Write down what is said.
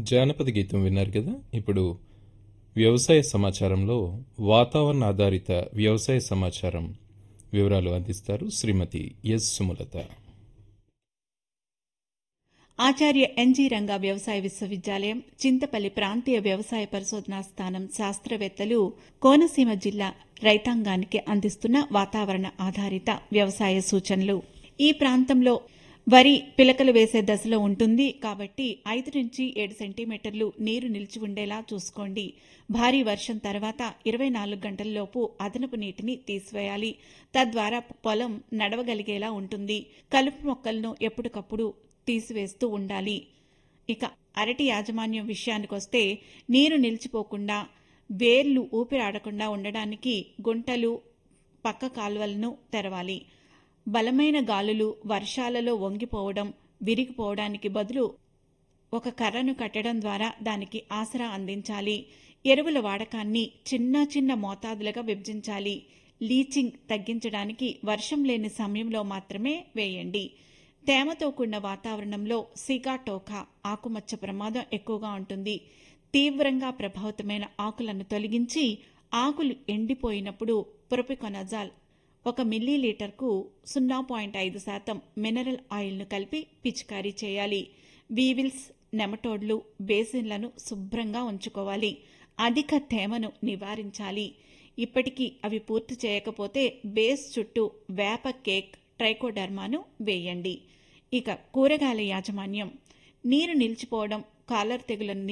జానపద గీతం విన్నారు కదా ఇప్పుడు వ్యవసాయ సమాచారంలో వాతావరణ ఆధారిత వ్యవసాయ సమాచారం వివరాలు అందిస్తారు శ్రీమతి ఎస్ సుమలత ఆచార్య ఎన్జీ రంగా వ్యవసాయ విశ్వవిద్యాలయం చింతపల్లి ప్రాంతీయ వ్యవసాయ పరిశోధనా స్థానం శాస్త్రవేత్తలు కోనసీమ జిల్లా రైతాంగానికి అందిస్తున్న వాతావరణ ఆధారిత వ్యవసాయ సూచనలు ఈ ప్రాంతంలో వరి పిలకలు వేసే దశలో ఉంటుంది కాబట్టి ఐదు నుంచి ఏడు సెంటీమీటర్లు నీరు నిలిచి ఉండేలా చూసుకోండి భారీ వర్షం తర్వాత ఇరవై నాలుగు గంటలలోపు అదనపు నీటిని తీసివేయాలి తద్వారా పొలం నడవగలిగేలా ఉంటుంది కలుపు మొక్కలను ఎప్పటికప్పుడు తీసివేస్తూ ఉండాలి ఇక అరటి యాజమాన్యం విషయానికొస్తే నీరు నిలిచిపోకుండా వేర్లు ఊపిరాడకుండా ఉండడానికి గుంటలు పక్క కాలువలను తెరవాలి బలమైన గాలులు వర్షాలలో వంగిపోవడం విరిగిపోవడానికి బదులు ఒక కర్రను కట్టడం ద్వారా దానికి ఆసరా అందించాలి ఎరువుల వాడకాన్ని చిన్న చిన్న మోతాదులుగా విభజించాలి లీచింగ్ తగ్గించడానికి వర్షం లేని సమయంలో మాత్రమే వేయండి తేమతో కూడిన వాతావరణంలో సిగాటోకా ఆకుమచ్చ ప్రమాదం ఎక్కువగా ఉంటుంది తీవ్రంగా ప్రభావితమైన ఆకులను తొలగించి ఆకులు ఎండిపోయినప్పుడు ప్రొపికొనజాల్ ఒక మిల్లీ లీటర్కు సున్నా పాయింట్ ఐదు శాతం మినరల్ ఆయిల్ను కలిపి పిచికారీ చేయాలి వీవిల్స్ నెమటోడ్లు బేసిన్లను శుభ్రంగా ఉంచుకోవాలి అధిక తేమను నివారించాలి ఇప్పటికీ అవి పూర్తి చేయకపోతే బేస్ చుట్టూ వేప కేక్ ట్రైకోడర్మాను వేయండి ఇక కూరగాయల యాజమాన్యం నీరు నిలిచిపోవడం కాలర్ తెగులను